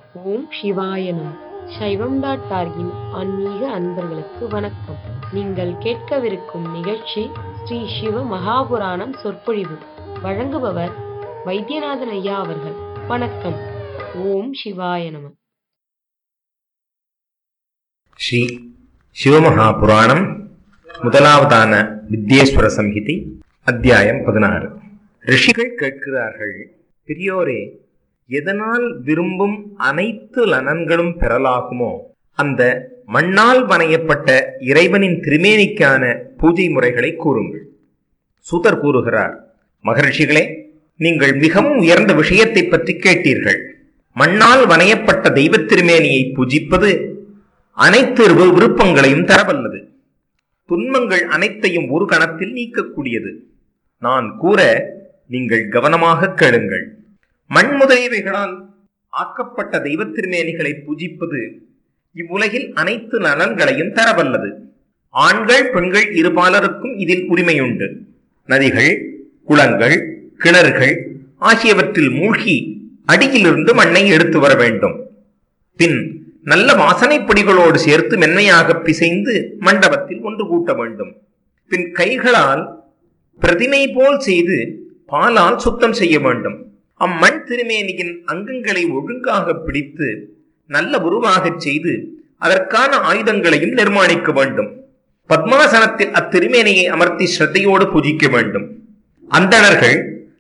ஓம் சிவாய நம சைவம் டாட் டார்கின் ஆன்மீக அன்பர்களுக்கு வணக்கம் நீங்கள் கேட்கவிருக்கும் நிகழ்ச்சி ஸ்ரீ சிவ மகாபுராணம் சொற்பொழிவு வழங்குபவர் வைத்தியநாதன் ஐயா அவர்கள் வணக்கம் ஓம் சிவாய நம ஸ்ரீ சிவமகாபுராணம் முதலாவதான வித்யேஸ்வர சம்ஹிதி அத்தியாயம் பதினாறு ரிஷிகள் கேட்கிறார்கள் பெரியோரே எதனால் விரும்பும் அனைத்து லனன்களும் பெறலாகுமோ அந்த மண்ணால் வணையப்பட்ட இறைவனின் திருமேனிக்கான பூஜை முறைகளை கூறுங்கள் சூதர் கூறுகிறார் மகரிஷிகளே நீங்கள் மிகவும் உயர்ந்த விஷயத்தை பற்றி கேட்டீர்கள் மண்ணால் வணையப்பட்ட தெய்வத் திருமேனியை பூஜிப்பது அனைத்து விரு- விருப்பங்களையும் தரவல்லது துன்பங்கள் அனைத்தையும் ஒரு கணத்தில் நீக்கக்கூடியது நான் கூற நீங்கள் கவனமாக கேளுங்கள் மண் முதலியவைகளால் ஆக்கப்பட்ட தெய்வத் திருமேனிகளை பூஜிப்பது இவ்வுலகில் அனைத்து நலன்களையும் தரவல்லது ஆண்கள் பெண்கள் இருபாலருக்கும் இதில் உரிமையுண்டு நதிகள் குளங்கள் கிணறுகள் ஆகியவற்றில் மூழ்கி அடியிலிருந்து மண்ணை எடுத்து வர வேண்டும் பின் நல்ல வாசனைப் பொடிகளோடு சேர்த்து மென்மையாக பிசைந்து மண்டபத்தில் ஒன்று கூட்ட வேண்டும் பின் கைகளால் பிரதிமை போல் செய்து பாலால் சுத்தம் செய்ய வேண்டும் அம்மண் திருமேனியின் அங்கங்களை ஒழுங்காக பிடித்து நல்ல உருவாகச் செய்து அதற்கான ஆயுதங்களையும் நிர்மாணிக்க வேண்டும் பத்மாசனத்தில் அத்திருமேனியை அமர்த்தி ஸ்ரத்தையோடு பூஜிக்க வேண்டும் அந்தணர்கள்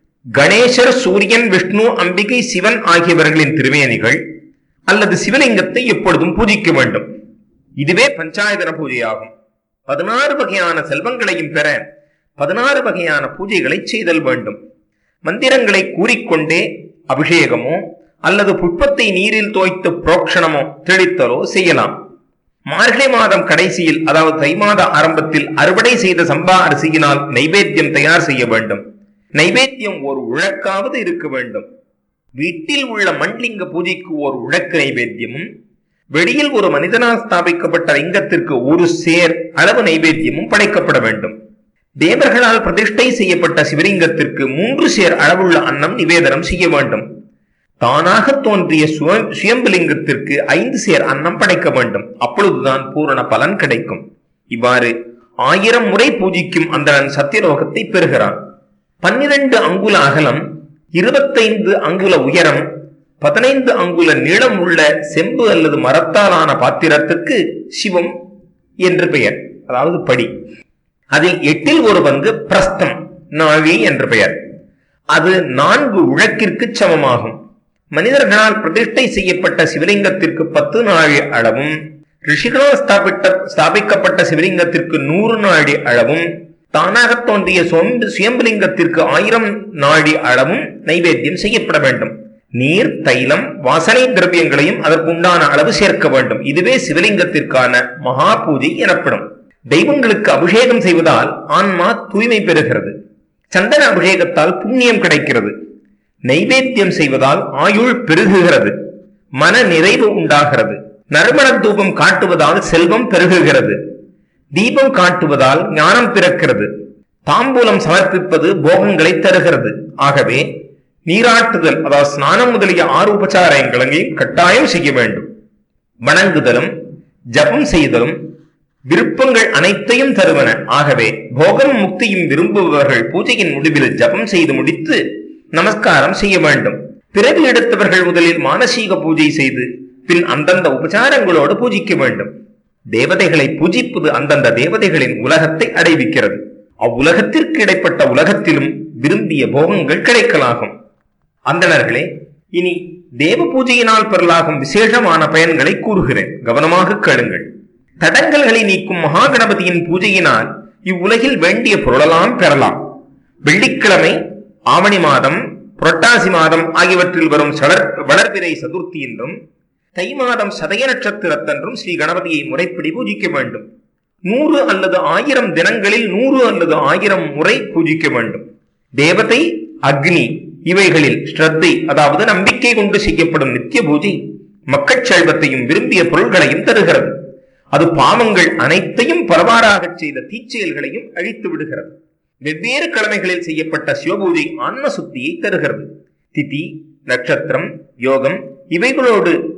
கணேசர் சூரியன் விஷ்ணு அம்பிகை சிவன் ஆகியவர்களின் திருமேனிகள் அல்லது சிவலிங்கத்தை எப்பொழுதும் பூஜிக்க வேண்டும் இதுவே பஞ்சாயதன பூஜையாகும் பதினாறு வகையான செல்வங்களையும் பெற பதினாறு வகையான பூஜைகளை செய்தல் வேண்டும் மந்திரங்களை கூறிக்கொண்டே அபிஷேகமோ அல்லது புட்பத்தை நீரில் தோய்த்து புரோக்ஷணமோ தெளித்தலோ செய்யலாம் மார்கழி மாதம் கடைசியில் அதாவது தை மாத ஆரம்பத்தில் அறுவடை செய்த சம்பா அரிசியினால் நைவேத்தியம் தயார் செய்ய வேண்டும் நைவேத்தியம் ஒரு உழக்காவது இருக்க வேண்டும் வீட்டில் உள்ள மண்லிங்க பூஜைக்கு ஒரு உழக்கு நைவேத்தியமும் வெளியில் ஒரு மனிதனால் ஸ்தாபிக்கப்பட்ட லிங்கத்திற்கு ஒரு சேர் அளவு நைவேத்தியமும் படைக்கப்பட வேண்டும் தேவர்களால் பிரதிஷ்டை செய்யப்பட்ட சிவலிங்கத்திற்கு மூன்று சேர் அளவுள்ள அன்னம் நிவேதனம் செய்ய வேண்டும் தானாக தோன்றிய சுய- சுயம்புலிங்கத்திற்கு ஐந்து சேர் அன்னம் படைக்க வேண்டும் அப்பொழுதுதான் பூரண பலன் கிடைக்கும் இவ்வாறு ஆயிரம் முறை பூஜிக்கும் அந்தணன் சத்தியலோகத்தை பெறுகிறான் பன்னிரண்டு அங்குல அகலம் இருபத்தைந்து அங்குல உயரம் பதினைந்து அங்குல நீளம் உள்ள செம்பு அல்லது மரத்தாலான பாத்திரத்துக்கு சிவம் என்று பெயர் அதாவது படி அதில் எட்டில் ஒரு பங்கு பிரஸ்தம் நாழி என்று பெயர் அது நான்கு உழக்கிற்கு சமமாகும் மனிதர்களால் பிரதிஷ்டை செய்யப்பட்ட சிவலிங்கத்திற்கு பத்து நாழி அளவும் ரிஷிகளால் ஸ்தாபித்த ஸ்தாபிக்கப்பட்ட சிவலிங்கத்திற்கு நூறு நாழி அளவும் தானாக தோன்றிய சொந்த சுயம்புலிங்கத்திற்கு ஆயிரம் நாழி அளவும் நைவேத்தியம் செய்யப்பட வேண்டும் நீர் தைலம் வாசனை திரவியங்களையும் அதற்குண்டான அளவு சேர்க்க வேண்டும் இதுவே சிவலிங்கத்திற்கான மகா பூஜை எனப்படும் தெய்வங்களுக்கு அபிஷேகம் செய்வதால் ஆன்மா தூய்மை பெறுகிறது சந்தன அபிஷேகத்தால் புண்ணியம் கிடைக்கிறது நைவேத்தியம் செய்வதால் ஆயுள் பெருகுகிறது மன நிறைவு உண்டாகிறது நறுமண தூபம் காட்டுவதால் செல்வம் பெருகுகிறது தீபம் காட்டுவதால் ஞானம் பிறக்கிறது தாம்பூலம் சமர்ப்பிப்பது போகங்களை தருகிறது ஆகவே நீராட்டுதல் அதாவது ஸ்நானம் முதலிய ஆறு உபச்சாரங்களையும் கட்டாயம் செய்ய வேண்டும் வணங்குதலும் ஜபம் செய்தலும் விருப்பங்கள் அனைத்தையும் தருவன ஆகவே போகம் முக்தியும் விரும்புபவர்கள் பூஜையின் முடிவில் ஜபம் செய்து முடித்து நமஸ்காரம் செய்ய வேண்டும் பிறவி எடுத்தவர்கள் முதலில் மானசீக பூஜை செய்து பின் அந்தந்த உபச்சாரங்களோடு பூஜிக்க வேண்டும் தேவதைகளை பூஜிப்பது அந்தந்த தேவதைகளின் உலகத்தை அடைவிக்கிறது அவ்வுலகத்திற்கு இடைப்பட்ட உலகத்திலும் விரும்பிய போகங்கள் கிடைக்கலாகும் அந்தணர்களே இனி தேவ பூஜையினால் பெறலாகும் விசேஷமான பயன்களை கூறுகிறேன் கவனமாக கேளுங்கள் தடங்கல்களை நீக்கும் மகா கணபதியின் பூஜையினால் இவ்வுலகில் வேண்டிய பொருளெல்லாம் பெறலாம் வெள்ளிக்கிழமை ஆவணி மாதம் புரட்டாசி மாதம் ஆகியவற்றில் வரும் சடர் வளர்பிறை சதுர்த்தி என்றும் தை மாதம் சதய நட்சத்திரத்தன்றும் ஸ்ரீ கணபதியை முறைப்படி பூஜிக்க வேண்டும் நூறு அல்லது ஆயிரம் தினங்களில் நூறு அல்லது ஆயிரம் முறை பூஜிக்க வேண்டும் தேவதை அக்னி இவைகளில் ஸ்ரத்தை அதாவது நம்பிக்கை கொண்டு செய்யப்படும் நித்திய பூஜை மக்கள் செல்வத்தையும் விரும்பிய பொருள்களையும் தருகிறது அது பாவங்கள் அனைத்தையும் பரவாறாகச் செய்த தீச்செயல்களையும் அழித்து விடுகிறது வெவ்வேறு கிழமைகளில் செய்யப்பட்ட சிவபூஜை ஆன்ம சுத்தியை தருகிறது திதி நட்சத்திரம் யோகம் இவைகளோடு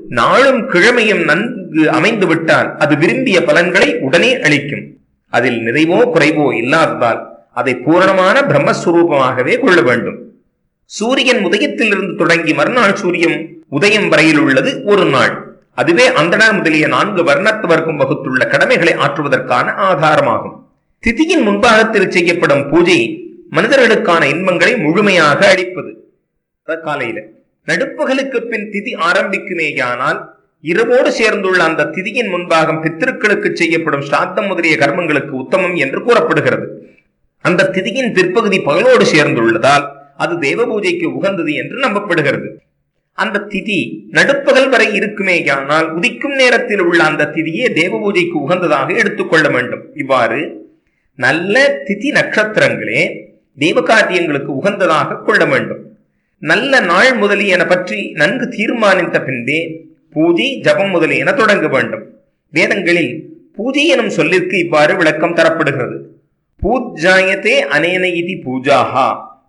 நாளும் கிழமையும் நன்கு அமைந்து விட்டால் அது விரும்பிய பலன்களை உடனே அளிக்கும் அதில் நிறைவோ குறைவோ இல்லாததால் அதை பூரணமான பிரம்மஸ்வரூபமாகவே கொள்ள வேண்டும் சூரியன் உதயத்திலிருந்து தொடங்கி மறுநாள் சூரியன் உதயம் வரையில் உள்ளது ஒரு நாள் அதுவே அந்தனர் முதலிய நான்கு வர்ணத்தவர்க்கும் வகுத்துள்ள கடமைகளை ஆற்றுவதற்கான ஆதாரமாகும் திதியின் முன்பாகத்தில் செய்யப்படும் பூஜை மனிதர்களுக்கான இன்பங்களை முழுமையாக அளிப்பது அதாவது காலையில நடுப்பகலுக்கு பின் திதி ஆரம்பிக்குமேயானால் இரவோடு சேர்ந்துள்ள அந்த திதியின் முன்பாகம் பித்திருக்களுக்கு செய்யப்படும் ஸ்ராத்தம் முதலிய கர்மங்களுக்கு உத்தமம் என்று கூறப்படுகிறது அந்த திதியின் பிற்பகுதி பகலோடு சேர்ந்துள்ளதால் அது தேவ பூஜைக்கு உகந்தது என்று நம்பப்படுகிறது அந்த திதி நடுப்பகல் வரை இருக்குமேயானால் உதிக்கும் நேரத்தில் உள்ள அந்த திதியே தேவ பூஜைக்கு உகந்ததாக எடுத்துக்கொள்ள வேண்டும் இவ்வாறு நல்ல திதி நட்சத்திரங்களே தேவகாரியங்களுக்கு உகந்ததாக கொள்ள வேண்டும் நல்ல நாள் முதலியன பற்றி நன்கு தீர்மானித்த பின்பே பூஜை ஜபம் முதலியன தொடங்க வேண்டும் வேதங்களில் பூஜை எனும் சொல்லிற்கு இவ்வாறு விளக்கம் தரப்படுகிறது பூஜாயத்தே அனேன இதி பூஜாஹா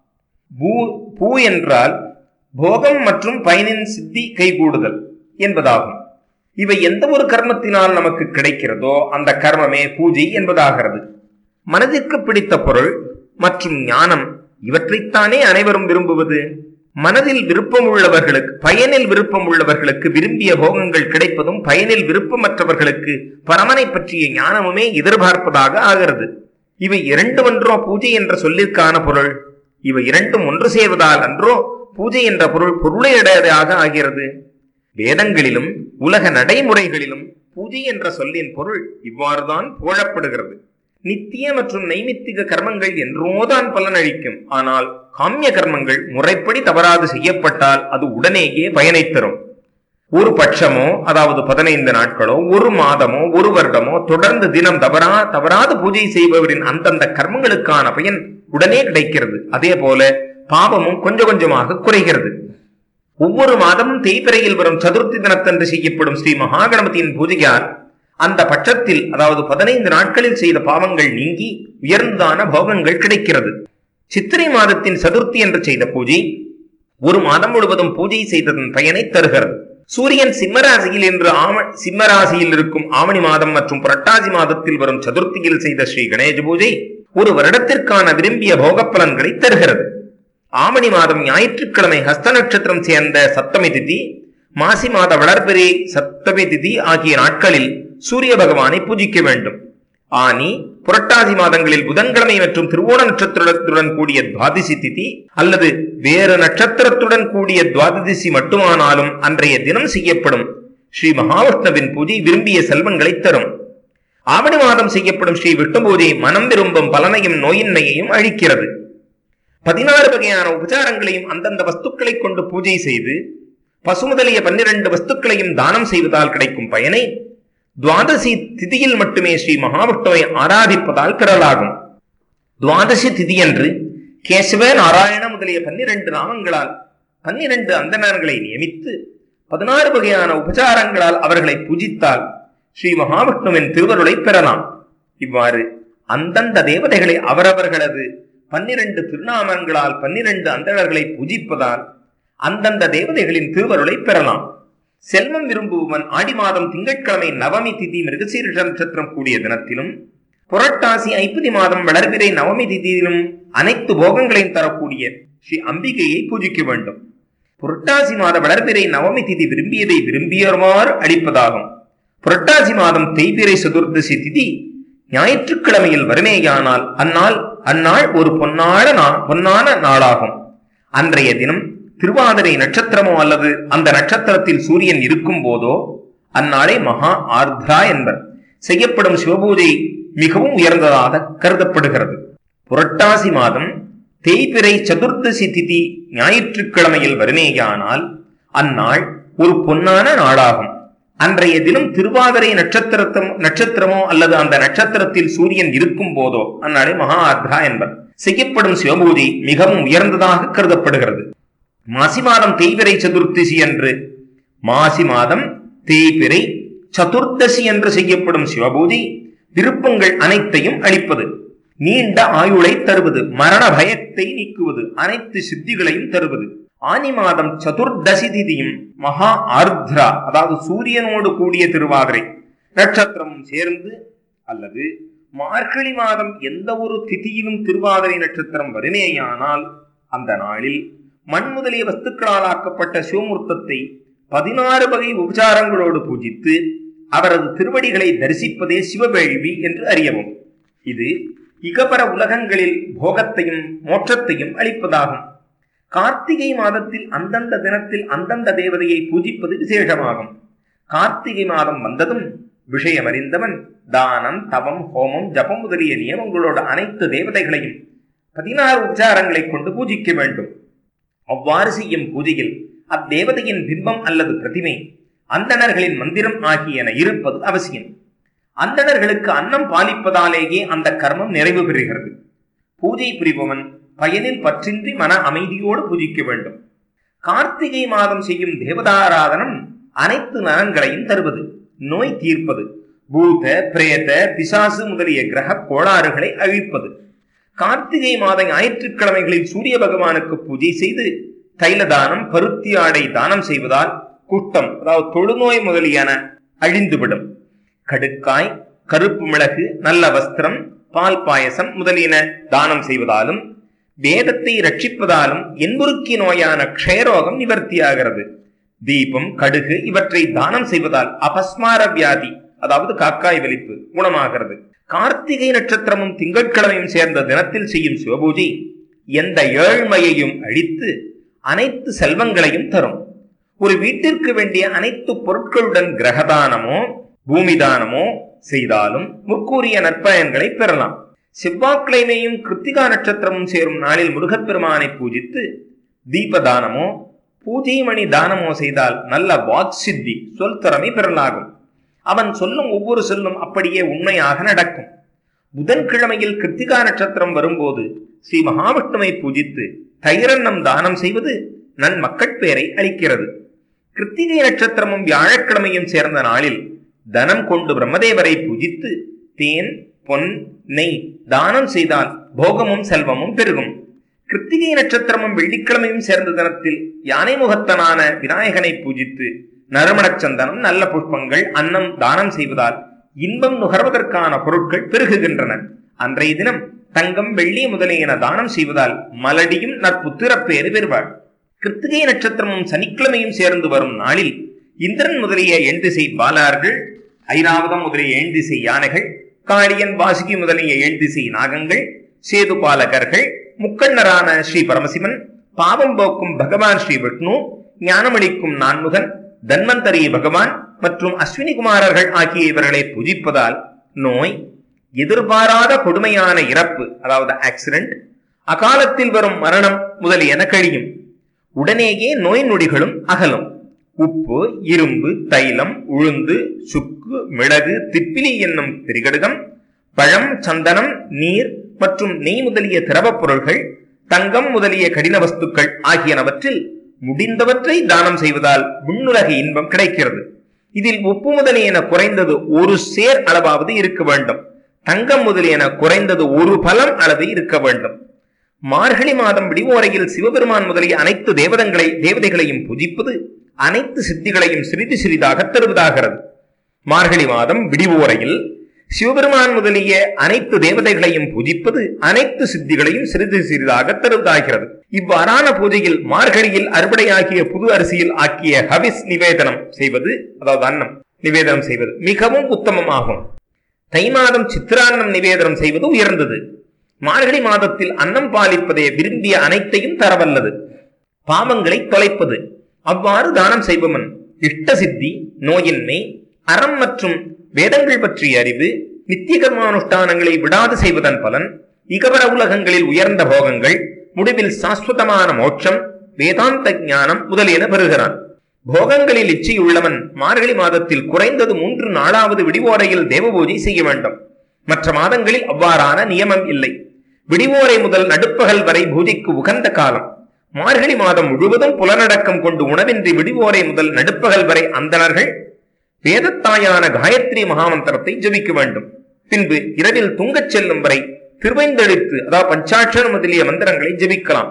பூ பூ என்றால் போகம் மற்றும் பயனின் சித்தி கைகூடுதல் என்பதாகும் இவை எந்த ஒரு கர்மத்தினால் நமக்கு கிடைக்கிறதோ அந்த கர்மமே பூஜை என்பதாகிறது மனதிற்கு பிடித்த பொருள் மற்றும் ஞானம் இவற்றைத்தானே அனைவரும் விரும்புவது மனதில் விருப்பம் உள்ளவர்களுக்கு பயனில் விருப்பம் உள்ளவர்களுக்கு விரும்பிய போகங்கள் கிடைப்பதும் பயனில் விருப்பமற்றவர்களுக்கு பரமனை பற்றிய ஞானமுமே எதிர்பார்ப்பதாக ஆகிறது இவை இரண்டு ஒன்றோ பூஜை என்ற சொல்லிற்கான பொருள் இவை இரண்டும் ஒன்று சேர்வதால் அன்றோ பூஜை என்ற பொருள் பொருளையடையதாக ஆகிறது வேதங்களிலும் உலக நடைமுறைகளிலும் பூஜை என்ற சொல்லின் பொருள் இவ்வாறுதான் போழப்படுகிறது நித்திய மற்றும் நைமித்திக கர்மங்கள் என்றோதான் பலனளிக்கும் ஆனால் காமிய கர்மங்கள் முறைப்படி தவறாது செய்யப்பட்டால் அது உடனேயே பயனை தரும் ஒரு பட்சமோ அதாவது பதினைந்து நாட்களோ ஒரு மாதமோ ஒரு வருடமோ தொடர்ந்து தினம் தவறா தவறாது பூஜை செய்பவரின் அந்தந்த கர்மங்களுக்கான பயன் உடனே கிடைக்கிறது அதே போல பாவமும் கொஞ்சம் கொஞ்சமாக குறைகிறது ஒவ்வொரு மாதமும் தேய்பிரையில் வரும் சதுர்த்தி தினத்தன்று செய்யப்படும் ஸ்ரீ மகாகணபதியின் பூஜையால் அந்த பட்சத்தில் அதாவது பதினைந்து நாட்களில் செய்த பாவங்கள் நீங்கி உயர்ந்ததான போகங்கள் கிடைக்கிறது சித்திரை மாதத்தின் சதுர்த்தி என்று செய்த பூஜை ஒரு மாதம் முழுவதும் பூஜை செய்ததன் பயனை தருகிறது சூரியன் சிம்மராசியில் என்று ஆம சிம்மராசியில் இருக்கும் ஆவணி மாதம் மற்றும் புரட்டாசி மாதத்தில் வரும் சதுர்த்தியில் செய்த ஸ்ரீ கணேச பூஜை ஒரு வருடத்திற்கான விரும்பிய போக பலன்களை தருகிறது ஆவணி மாதம் ஞாயிற்றுக்கிழமை ஹஸ்த நட்சத்திரம் சேர்ந்த சப்தமி திதி மாசி மாத வளர்பிறை சப்தமி திதி ஆகிய நாட்களில் சூரிய பகவானை பூஜிக்க வேண்டும் ஆனி புரட்டாசி மாதங்களில் புதன்கிழமை மற்றும் திருவோண நட்சத்திரத்துடன் கூடிய துவாதிசி திதி அல்லது வேறு நட்சத்திரத்துடன் கூடிய துவாதசி மட்டுமானாலும் அன்றைய தினம் செய்யப்படும் ஸ்ரீ மகாவிஷ்ணுவின் பூஜை விரும்பிய செல்வங்களை தரும் ஆவணி மாதம் செய்யப்படும் ஸ்ரீ விஷ்ணு பூஜை மனம் விரும்பும் பலனையும் நோயின்மையையும் அழிக்கிறது பதினாறு வகையான உபச்சாரங்களையும் அந்தந்த வஸ்துக்களை கொண்டு பூஜை செய்து பசு முதலிய பன்னிரண்டு வஸ்துக்களையும் தானம் செய்வதால் கிடைக்கும் பயனை துவாதசி திதியில் மட்டுமே ஸ்ரீ மகாவிஷ்ணுவை ஆராதிப்பதால் பெறலாகும் துவாதசி திதியன்று கேசவ நாராயண முதலிய பன்னிரண்டு நாமங்களால் பன்னிரண்டு அந்தணர்களை நியமித்து பதினாறு வகையான உபச்சாரங்களால் அவர்களை பூஜித்தால் ஸ்ரீ மகாவிஷ்ணுவின் திருவருளை பெறலாம் இவ்வாறு அந்தந்த தேவதைகளை அவரவர்களது பன்னிரண்டு திருநாமங்களால் பன்னிரண்டு அந்தணர்களை பூஜிப்பதால் அந்தந்த தேவதைகளின் திருவருளை பெறலாம் செல்வம் விரும்புபவன் ஆடி மாதம் திங்கட்கிழமை நவமி திதி மிருகசீரிஷ நட்சத்திரம் கூடிய தினத்திலும் புரட்டாசி ஐப்பதி மாதம் வளர்பிறை நவமி திதியிலும் அனைத்து போகங்களையும் தரக்கூடிய ஸ்ரீ அம்பிகையை பூஜிக்க வேண்டும் புரட்டாசி மாத வளர்பிறை நவமி திதி விரும்பியதை விரும்பியவாறு அளிப்பதாகும் புரட்டாசி மாதம் தேய்பிறை சதுர்தசி திதி ஞாயிற்றுக்கிழமையில் வருமேயானால் அந்நாள் அந்நாள் ஒரு பொன்னான நா- பொன்னான நாளாகும் அன்றைய தினம் திருவாதிரை நட்சத்திரமோ அல்லது அந்த நட்சத்திரத்தில் சூரியன் இருக்கும் போதோ அந்நாளை மகா ஆர்த்ரா என்பர் செய்யப்படும் சிவபூஜை மிகவும் உயர்ந்ததாக கருதப்படுகிறது புரட்டாசி மாதம் தேய்பிறை சதுர்தசி திதி ஞாயிற்றுக்கிழமையில் வருமேயானால் அந்நாள் ஒரு பொன்னான நாளாகும் அன்றைய தினம் திருவாதிரை நட்சத்திரத்தம் நட்சத்திரமோ அல்லது அந்த நட்சத்திரத்தில் சூரியன் இருக்கும் போதோ அந்நாளை மகா ஆர்த்ரா என்பர் செய்யப்படும் சிவபூஜை மிகவும் உயர்ந்ததாக கருதப்படுகிறது மாசி மாதம் தேய்பிறை சதுர்த்தசி அன்று மாசி மாதம் தேய்பிறை சதுர்த்தசி என்று செய்யப்படும் சிவபூஜை விருப்பங்கள் அனைத்தையும் அளிப்பது நீண்ட ஆயுளை தருவது மரண பயத்தை நீக்குவது அனைத்து சித்திகளையும் தருவது ஆனி மாதம் சதுர்தசி திதியும் மகா ஆர்த்ரா அதாவது சூரியனோடு கூடிய திருவாதிரை நட்சத்திரமும் சேர்ந்து அல்லது மார்கழி மாதம் எந்த ஒரு திதியிலும் திருவாதிரை நட்சத்திரம் வருமேயானால் அந்த நாளில் மண் முதலிய வஸ்துக்களால் ஆக்கப்பட்ட சிவமூர்த்தத்தை பதினாறு வகை உபச்சாரங்களோடு பூஜித்து அவரது திருவடிகளை தரிசிப்பதே சிவவேள்வி என்று அறியவும் இது இகபர உலகங்களில் போகத்தையும் மோட்சத்தையும் அளிப்பதாகும் கார்த்திகை மாதத்தில் அந்தந்த தினத்தில் அந்தந்த தேவதையை பூஜிப்பது விசேஷமாகும் கார்த்திகை மாதம் வந்ததும் விஷயம் அறிந்தவன் தானம் தவம் ஹோமம் ஜபம் முதலிய நியமங்களோட அனைத்து தேவதைகளையும் பதினாறு உபச்சாரங்களை கொண்டு பூஜிக்க வேண்டும் அவ்வாறு செய்யும் பூஜையில் அத்தேவதையின் பிம்பம் அல்லது பிரதிமை அந்தணர்களின் மந்திரம் ஆகியன இருப்பது அவசியம் அந்தணர்களுக்கு அன்னம் பாலிப்பதாலேயே அந்த கர்மம் நிறைவு பெறுகிறது பூஜை புரிபவன் பயனில் பற்றின்றி மன அமைதியோடு பூஜிக்க வேண்டும் கார்த்திகை மாதம் செய்யும் தேவதாராதனம் அனைத்து நலன்களையும் தருவது நோய் தீர்ப்பது பூத பிரேத பிசாசு முதலிய கிரக கோளாறுகளை அழிப்பது கார்த்திகை மாத ஞாயிற்றுக்கிழமைகளில் சூரிய பகவானுக்கு பூஜை செய்து தைல தானம் பருத்தி ஆடை தானம் செய்வதால் குட்டம் அதாவது தொழுநோய் முதலியன அழிந்துவிடும் கடுக்காய் கருப்பு மிளகு நல்ல வஸ்திரம் பால் பாயசம் முதலியன தானம் செய்வதாலும் வேதத்தை ரட்சிப்பதாலும் என்புருக்கி நோயான க்ஷயரோகம் நிவர்த்தியாகிறது தீபம் கடுகு இவற்றை தானம் செய்வதால் அபஸ்மார வியாதி அதாவது காக்காய் வலிப்பு குணமாகிறது கார்த்திகை நட்சத்திரமும் திங்கட்கிழமையும் சேர்ந்த தினத்தில் செய்யும் சிவபூஜை எந்த ஏழ்மையையும் அழித்து அனைத்து செல்வங்களையும் தரும் ஒரு வீட்டிற்கு வேண்டிய அனைத்து பொருட்களுடன் கிரகதானமோ பூமி தானமோ செய்தாலும் முற்கூறிய நற்பயன்களை பெறலாம் செவ்வாய்க்கிழமையும் கிருத்திகா நட்சத்திரமும் சேரும் நாளில் முருகப்பெருமானை பூஜித்து தீபதானமோ பூஜை மணி தானமோ செய்தால் நல்ல வாக் சித்தி சொல் திறமை பெறலாகும் அவன் சொல்லும் ஒவ்வொரு சொல்லும் அப்படியே உண்மையாக நடக்கும் புதன்கிழமையில் கிருத்திகா நட்சத்திரம் வரும்போது ஸ்ரீ மகாவிஷ்ணுவை பூஜித்து தைரன்னம் தானம் செய்வது நன் மக்கட்பேரை அளிக்கிறது கிருத்திகை நட்சத்திரமும் வியாழக்கிழமையும் சேர்ந்த நாளில் தனம் கொண்டு பிரம்மதேவரை பூஜித்து தேன் பொன் நெய் தானம் செய்தால் போகமும் செல்வமும் பெருகும் கிருத்திகை நட்சத்திரமும் வெள்ளிக்கிழமையும் சேர்ந்த தினத்தில் யானை முகத்தனான விநாயகனை பூஜித்து நறுமணச் சந்தனம் நல்ல புஷ்பங்கள் அன்னம் தானம் செய்வதால் இன்பம் நுகர்வதற்கான பொருட்கள் பெருகுகின்றன அன்றைய தினம் தங்கம் வெள்ளி முதலியன தானம் செய்வதால் மலடியும் நற்புத்திரப்பேறு பெறுவாள் கிருத்திகை நட்சத்திரமும் சனிக்கிழமையும் சேர்ந்து வரும் நாளில் இந்திரன் முதலிய எண்திசை பாலார்கள் ஐராவதம் முதலிய எண்திசை யானைகள் காளியன் வாசுகி முதலிய எண்திசை நாகங்கள் சேது பாலகர்கள் முக்கண்ணரான ஸ்ரீ பரமசிவன் பாவம் போக்கும் பகவான் ஸ்ரீ விஷ்ணு ஞானமளிக்கும் நான்முகன் தன்வந்தரி பகவான் மற்றும் அஸ்வினி குமாரர்கள் ஆகிய இவர்களை பூஜிப்பதால் நோய் எதிர்பாராத கொடுமையான இறப்பு அதாவது ஆக்சிடென்ட் அகாலத்தில் வரும் மரணம் முதலியன கழியும் உடனேயே நோய் நொடிகளும் அகலும் உப்பு இரும்பு தைலம் உளுந்து சுக்கு மிளகு திப்பிலி என்னும் திரிகடுகம் பழம் சந்தனம் நீர் மற்றும் நெய் முதலிய திரவப் பொருள்கள் தங்கம் முதலிய கடின வஸ்துக்கள் ஆகியனவற்றில் முடிந்தவற்றை தானம் செய்வதால் விண்ணுலக இன்பம் கிடைக்கிறது இதில் உப்பு முதலியன குறைந்தது ஒரு சேர் அளவாவது இருக்க வேண்டும் தங்கம் முதலியன குறைந்தது ஒரு பலம் அளவு இருக்க வேண்டும் மார்கழி மாதம் விடிவோரையில் சிவபெருமான் முதலிய அனைத்து தேவதங்களை தேவதைகளையும் பூஜிப்பது அனைத்து சித்திகளையும் சிறிது சிறிதாக தருவதாகிறது மார்கழி மாதம் விடிவோரையில் சிவபெருமான் முதலிய அனைத்து தேவதைகளையும் பூஜிப்பது அனைத்து சித்திகளையும் சிறிது சிறிதாக தருவதாகிறது இவ்வாறான பூஜையில் மார்கழியில் அறுவடையாகிய புது அரிசியில் ஆக்கிய ஹவிஸ் நிவேதனம் செய்வது அதாவது அன்னம் நிவேதனம் செய்வது மிகவும் உத்தமமாகும் தை மாதம் சித்திரான்னம் நிவேதனம் செய்வது உயர்ந்தது மார்கழி மாதத்தில் அன்னம் பாலிப்பதே விரும்பிய அனைத்தையும் தரவல்லது பாவங்களை தொலைப்பது அவ்வாறு தானம் செய்பவன் இஷ்ட சித்தி நோயின்மை அறம் மற்றும் வேதங்கள் பற்றிய அறிவு நித்திய கர்மானுஷ்டானங்களை விடாது செய்வதன் பலன் இகபர உலகங்களில் உயர்ந்த போகங்கள் முடிவில் சாஸ்வதமான மோட்சம் வேதாந்த ஞானம் முதலியன பெறுகிறான் போகங்களில் இச்சையுள்ளவன் மார்கழி மாதத்தில் குறைந்தது மூன்று நாளாவது விடிவோரையில் தேவபூஜை செய்ய வேண்டும் மற்ற மாதங்களில் அவ்வாறான நியமம் இல்லை விடிவோரை முதல் நடுப்பகல் வரை பூஜைக்கு உகந்த காலம் மார்கழி மாதம் முழுவதும் புலனடக்கம் கொண்டு உணவின்றி விடிவோரை முதல் நடுப்பகல் வரை அந்தணர்கள் வேதத்தாயான காயத்ரி மகாமந்திரத்தை ஜபிக்க வேண்டும் பின்பு இரவில் தூங்கச் செல்லும் வரை திருவைந்தெழுத்து அதாவது பஞ்சாட்சரம் முதலிய மந்திரங்களை ஜபிக்கலாம்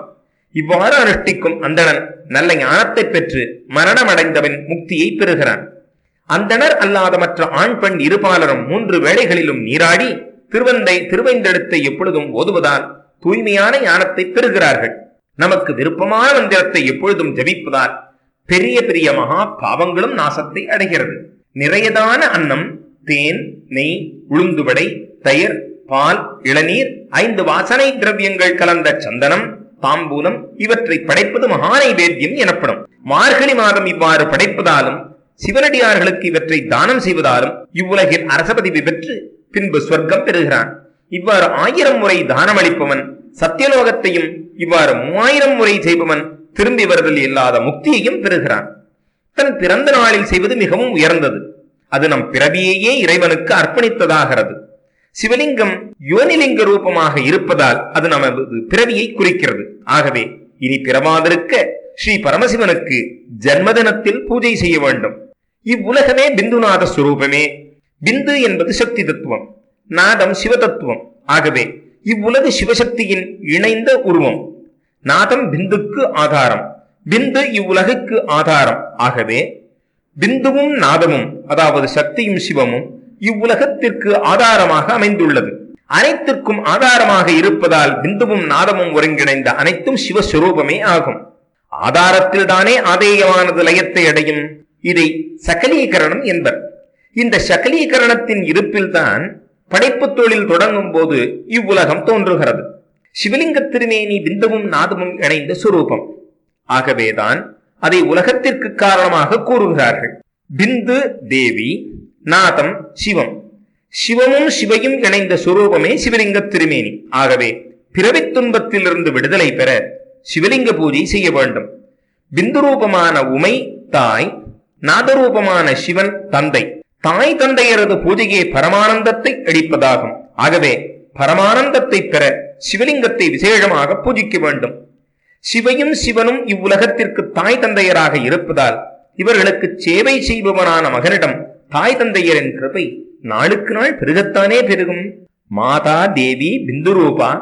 இவ்வாறு அனுஷ்டிக்கும் அந்தணன் நல்ல ஞானத்தை பெற்று மரணமடைந்தவன் முக்தியை பெறுகிறான் அந்தணர் அல்லாத மற்ற ஆண் பெண் இருபாலரும் மூன்று வேளைகளிலும் நீராடி திருவந்தை திருவைந்தெடுத்தை எப்பொழுதும் ஓதுவதால் தூய்மையான ஞானத்தை பெறுகிறார்கள் நமக்கு விருப்பமான மந்திரத்தை எப்பொழுதும் ஜபிப்பதால் பெரிய பெரிய மகா பாவங்களும் நாசத்தை அடைகிறது நிறையதான அன்னம் தேன் நெய் உளுந்துவடை தயிர் பால் இளநீர் ஐந்து வாசனை திரவியங்கள் கலந்த சந்தனம் தாம்பூலம் இவற்றை படைப்பது மகா நைவேத்தியம் எனப்படும் மார்கழி மாதம் இவ்வாறு படைப்பதாலும் சிவனடியார்களுக்கு இவற்றை தானம் செய்வதாலும் இவ்வுலகில் அரசபதிவு பெற்று பின்பு சொர்க்கம் பெறுகிறான் இவ்வாறு ஆயிரம் முறை தானம் அளிப்பவன் சத்தியலோகத்தையும் இவ்வாறு மூவாயிரம் முறை செய்பவன் திரும்பி வருதல் இல்லாத முக்தியையும் பெறுகிறான் தன் பிறந்த நாளில் செய்வது மிகவும் உயர்ந்தது அது நம் பிறவியையே இறைவனுக்கு அர்ப்பணித்ததாகிறது சிவலிங்கம் யோனிலிங்க ரூபமாக இருப்பதால் அது நமது பிறவியை குறிக்கிறது ஆகவே இனி பிறவாதிருக்க ஸ்ரீ பரமசிவனுக்கு ஜன்மதினத்தில் பூஜை செய்ய வேண்டும் இவ்வுலகமே பிந்துநாத சுரூபமே பிந்து என்பது சக்தி தத்துவம் நாதம் சிவ தத்துவம் ஆகவே இவ்வுலகு சிவசக்தியின் இணைந்த உருவம் நாதம் பிந்துக்கு ஆதாரம் பிந்து இவ்வுலகுக்கு ஆதாரம் ஆகவே பிந்துவும் நாதமும் அதாவது சக்தியும் சிவமும் இவ்வுலகத்திற்கு ஆதாரமாக அமைந்துள்ளது அனைத்திற்கும் ஆதாரமாக இருப்பதால் பிந்துவும் நாதமும் ஒருங்கிணைந்த அனைத்தும் சிவஸ்வரூபமே ஆகும் ஆதாரத்தில் தானே ஆதேயமானது லயத்தை அடையும் இதை சகலீகரணம் என்பர் இந்த சகலீகரணத்தின் இருப்பில்தான் படைப்பு தொழில் தொடங்கும் போது இவ்வுலகம் தோன்றுகிறது சிவலிங்க திருமேனி பிந்துவும் நாதமும் இணைந்த சுரூபம் ஆகவேதான் அதை உலகத்திற்கு காரணமாக கூறுகிறார்கள் பிந்து தேவி நாதம் சிவம் சிவமும் சிவையும் இணைந்த சுரூபமே சிவலிங்க திருமேனி ஆகவே பிறவித் துன்பத்திலிருந்து விடுதலை பெற சிவலிங்க பூஜை செய்ய வேண்டும் பிந்து ரூபமான உமை தாய் நாதரூபமான சிவன் தந்தை தாய் தந்தையரது பூஜையே பரமானந்தத்தை அளிப்பதாகும் ஆகவே பரமானந்தத்தை பெற சிவலிங்கத்தை விசேஷமாக பூஜிக்க வேண்டும் சிவையும் சிவனும் இவ்வுலகத்திற்கு தாய் தந்தையராக இருப்பதால் இவர்களுக்கு சேவை செய்பவனான மகனிடம் தாய் தந்தையரின் கிருபை நாளுக்கு நாள் பெருகத்தானே பெருகும் மாதா தேவி பிந்துரூபா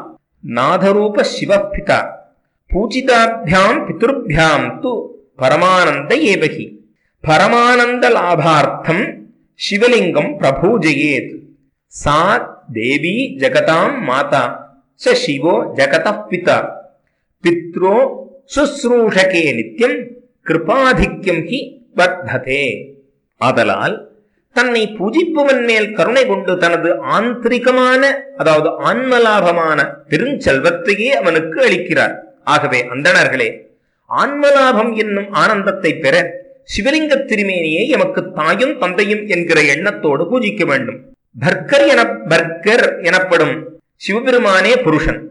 நாதரூப சிவபிதா பூஜிதாபியாம் பிதுர்பியாம் து பரமானந்த ஏவகி பரமானந்த லாபார்த்தம் சிவலிங்கம் பிரபூஜயேத் சா தேவி ஜகதாம் மாதா ச சிவோ ஜகத பிதா பித்ரோ சுஸ்ரூஷகே நித்தியம் கிருபாதிக்யம் ஹி வர்த்ததே ஆதலால் தன்னை பூஜிப்பவன் மேல் கருணை கொண்டு தனது ஆந்திரிகமான அதாவது ஆன்மலாபமான பெருஞ்செல்வத்தையே அவனுக்கு அளிக்கிறார் ஆகவே அந்தணர்களே ஆன்மலாபம் என்னும் ஆனந்தத்தை பெற சிவலிங்க திருமேனியை எமக்கு தாயும் தந்தையும் என்கிற எண்ணத்தோடு பூஜிக்க வேண்டும் பர்கர் என பர்கர் எனப்படும் சிவபெருமானே புருஷன்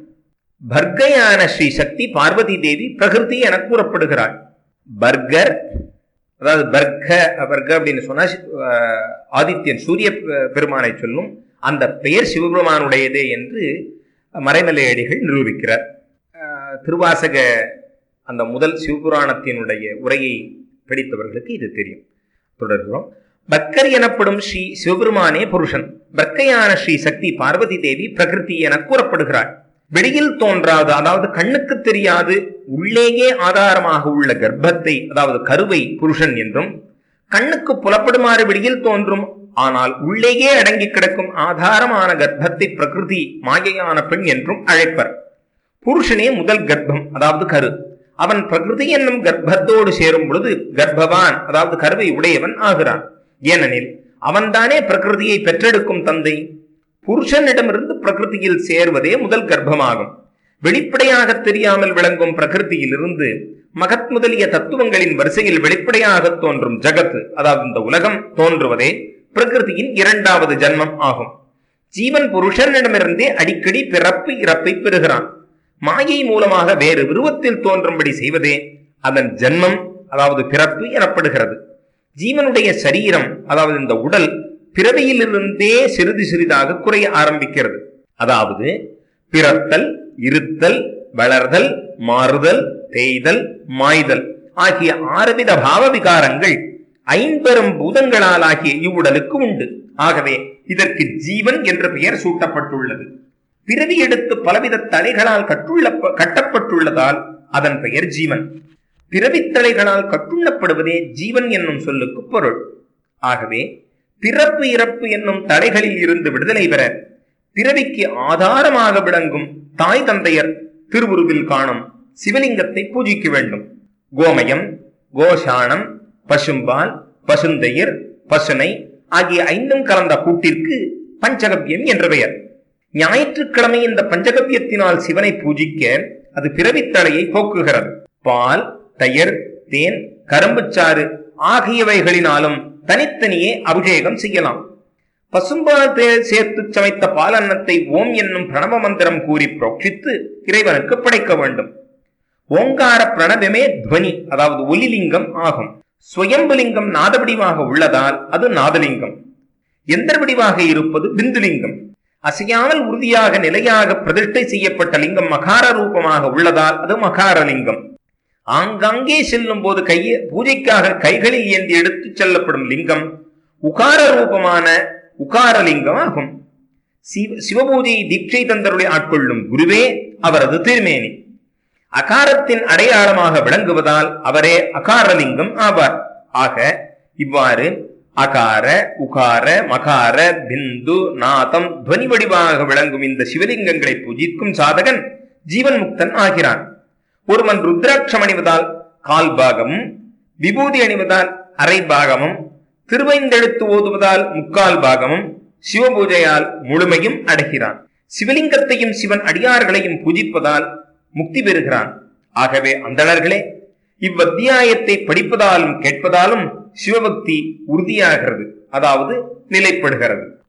பர்கையான ஸ்ரீ சக்தி பார்வதி தேவி பிரகிருதி என கூறப்படுகிறாள் பர்கர் அதாவது பர்க பர்க அப்படின்னு சொன்னா அஹ், ஆதித்யன் சூரிய பெ- பெருமானை சொல்லும் அந்த பெயர் சிவபெருமானுடையதே என்று மறைமலையடிகள் நிரூபிக்கிறார் அஹ், திருவாசக அந்த முதல் சிவபுராணத்தினுடைய உரையை படித்தவர்களுக்கு இது தெரியும் தொடர்கிறோம் பக்கர் எனப்படும் ஸ்ரீ சிவபெருமானே புருஷன் பர்க்கையான ஸ்ரீ சக்தி பார்வதி தேவி பிரகிருதி என கூறப்படுகிறாள் வெளியில் தோன்றாது அதாவது கண்ணுக்கு தெரியாது உள்ளேயே ஆதாரமாக உள்ள கர்ப்பத்தை அதாவது கருவை புருஷன் என்றும் கண்ணுக்கு புலப்படுமாறு வெளியில் தோன்றும் ஆனால் உள்ளேயே அடங்கி கிடக்கும் ஆதாரமான கர்ப்பத்தை பிரகிருதி மாயையான பெண் என்றும் அழைப்பர் புருஷனே முதல் கர்ப்பம் அதாவது கரு அவன் பிரகிருதி என்னும் கர்ப்பத்தோடு சேரும் பொழுது கர்ப்பவான் அதாவது கருவை உடையவன் ஆகிறான் ஏனெனில் அவன்தானே பிரகிருதியை பெற்றெடுக்கும் தந்தை புருஷனிடமிருந்து பிரகிருதியில் சேர்வதே முதல் கர்ப்பமாகும் வெளிப்படையாக தெரியாமல் விளங்கும் பிரகிருதியிலிருந்து மகத் முதலிய தத்துவங்களின் வரிசையில் வெளிப்படையாக தோன்றும் ஜகத் அதாவது இந்த உலகம் தோன்றுவதே பிரகிருதியின் இரண்டாவது ஜன்மம் ஆகும் ஜீவன் புருஷனிடமிருந்தே அடிக்கடி பிறப்பு இறப்பை பெறுகிறான் மாயை மூலமாக வேறு விருவத்தில் தோன்றும்படி செய்வதே அதன் ஜன்மம் அதாவது பிறப்பு எனப்படுகிறது ஜீவனுடைய சரீரம் அதாவது இந்த உடல் பிறவியிலிருந்தே சிறிது சிறிதாக குறைய ஆரம்பிக்கிறது அதாவது பிறத்தல் இருத்தல் வளர்தல் மாறுதல் தேய்தல் மாய்தல் ஆகிய ஆறுவித பாவ விகாரங்கள் ஐம்பெரும் பூதங்களால் ஆகிய இவ்வுடலுக்கு உண்டு ஆகவே இதற்கு ஜீவன் என்ற பெயர் சூட்டப்பட்டுள்ளது பிறவி எடுத்து பலவித தலைகளால் கட்டுள்ள கட்டப்பட்டுள்ளதால் அதன் பெயர் ஜீவன் பிறவித்தலைகளால் கட்டுண்ணப்படுவதே ஜீவன் என்னும் சொல்லுக்கு பொருள் ஆகவே பிறப்பு இறப்பு என்னும் தடைகளில் இருந்து விடுதலை பெற பிறவிக்கு ஆதாரமாக விளங்கும் தாய் தந்தையர் திருவுருவில் காணும் சிவலிங்கத்தை பூஜிக்க வேண்டும் கோமயம் கோஷாணம் பசும்பால் பசுந்தயிர் பசுனை ஆகிய ஐந்தும் கலந்த கூட்டிற்கு பஞ்சகவ்யம் என்ற பெயர் ஞாயிற்றுக்கிழமை இந்த பஞ்சகவ்யத்தினால் சிவனை பூஜிக்க அது பிறவித்தலையை போக்குகிறது பால் தயிர் தேன் கரும்புச்சாறு ஆகியவைகளினாலும் தனித்தனியே அபிஷேகம் செய்யலாம் பசும்பால் தேல் சேர்த்து சமைத்த பாலன்னத்தை ஓம் என்னும் பிரணவ மந்திரம் கூறி புரோட்சித்து இறைவனுக்கு படைக்க வேண்டும் ஓங்கார பிரணவமே துவனி அதாவது ஒலிலிங்கம் ஆகும் சுயம்புலிங்கம் நாதவடிவாக உள்ளதால் அது நாதலிங்கம் எந்திர வடிவாக இருப்பது பிந்துலிங்கம் அசையாமல் உறுதியாக நிலையாக பிரதிஷ்டை செய்யப்பட்ட லிங்கம் மகார ரூபமாக உள்ளதால் அது மகாரலிங்கம் ஆங்காங்கே செல்லும் போது கைய பூஜைக்காக கைகளில் ஏந்தி எடுத்துச் செல்லப்படும் லிங்கம் உகார ரூபமான உகாரலிங்கம் ஆகும் சிவ சிவபூஜையை தீட்சை தந்தருளை ஆட்கொள்ளும் குருவே அவரது திருமேனி அகாரத்தின் அடையாளமாக விளங்குவதால் அவரே அகாரலிங்கம் ஆவார் ஆக இவ்வாறு அகார உகார மகார பிந்து நாதம் துவனி வடிவாக விளங்கும் இந்த சிவலிங்கங்களை பூஜிக்கும் சாதகன் ஜீவன் முக்தன் ஆகிறான் ஒருவன் ருத்ராட்சம் அணிவதால் கால் பாகமும் விபூதி அணிவதால் அரை பாகமும் திருவைந்தெழுத்து ஓதுவதால் முக்கால் பாகமும் சிவபூஜையால் முழுமையும் அடைகிறான் சிவலிங்கத்தையும் சிவன் அடியார்களையும் பூஜிப்பதால் முக்தி பெறுகிறான் ஆகவே அந்தணர்களே இவ்வத்தியாயத்தை படிப்பதாலும் கேட்பதாலும் சிவபக்தி உறுதியாகிறது அதாவது நிலைப்படுகிறது